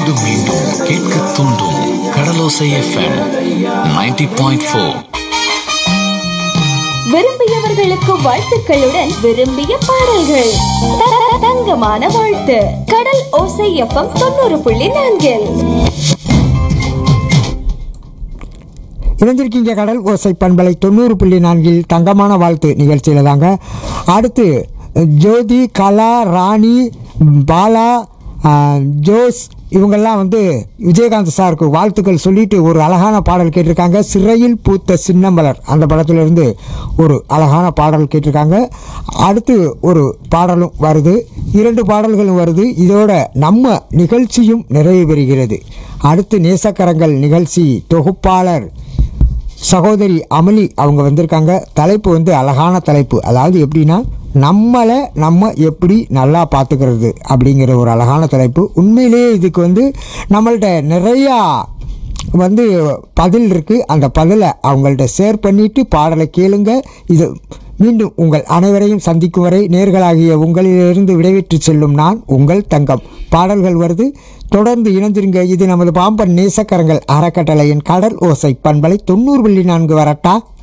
மீண்டும் மீண்டும் கேட்க தூண்டும் கடலோசை எஃப்எம் 90.4 பாயிண்ட் ஃபோர் விரும்பியவர்களுக்கு வாழ்த்துக்களுடன் விரும்பிய பாடல்கள் த- த- தங்கமான வாழ்த்து கடல் ஓசை எஃப்எம் தொண்ணூறு புள்ளி நான்கில் இணைஞ்சிருக்கீங்க கடல் ஓசை பண்பலை தொண்ணூறு புள்ளி நான்கில் தங்கமான வாழ்த்து நிகழ்ச்சியில் தாங்க அடுத்து ஜோதி கலா ராணி பாலா ஆ, ஜோஸ் இவங்கெல்லாம் வந்து விஜயகாந்த் சாருக்கு வாழ்த்துக்கள் சொல்லிட்டு ஒரு அழகான பாடல் கேட்டிருக்காங்க சிறையில் பூத்த சின்னமலர் அந்த படத்திலிருந்து ஒரு அழகான பாடல் கேட்டிருக்காங்க அடுத்து ஒரு பாடலும் வருது இரண்டு பாடல்களும் வருது இதோட நம்ம நிகழ்ச்சியும் நிறைவு பெறுகிறது அடுத்து நேசக்கரங்கள் நிகழ்ச்சி தொகுப்பாளர் சகோதரி அமளி அவங்க வந்திருக்காங்க தலைப்பு வந்து அழகான தலைப்பு அதாவது எப்படின்னா நம்மளை நம்ம எப்படி நல்லா பார்த்துக்கிறது அப்படிங்கிற ஒரு அழகான தலைப்பு உண்மையிலேயே இதுக்கு வந்து நம்மள்ட்ட நிறையா வந்து பதில் இருக்குது அந்த பதிலை அவங்கள்ட்ட ஷேர் பண்ணிவிட்டு பாடலை கேளுங்க இது மீண்டும் உங்கள் அனைவரையும் சந்திக்கும் வரை நேர்களாகிய உங்களிலிருந்து விடைபெற்று செல்லும் நான் உங்கள் தங்கம் பாடல்கள் வருது தொடர்ந்து இணைந்திருங்க இது நமது பாம்பன் நேசக்கரங்கள் அறக்கட்டளையின் கடல் ஓசை பண்பலை தொண்ணூறு புள்ளி நான்கு வரட்டா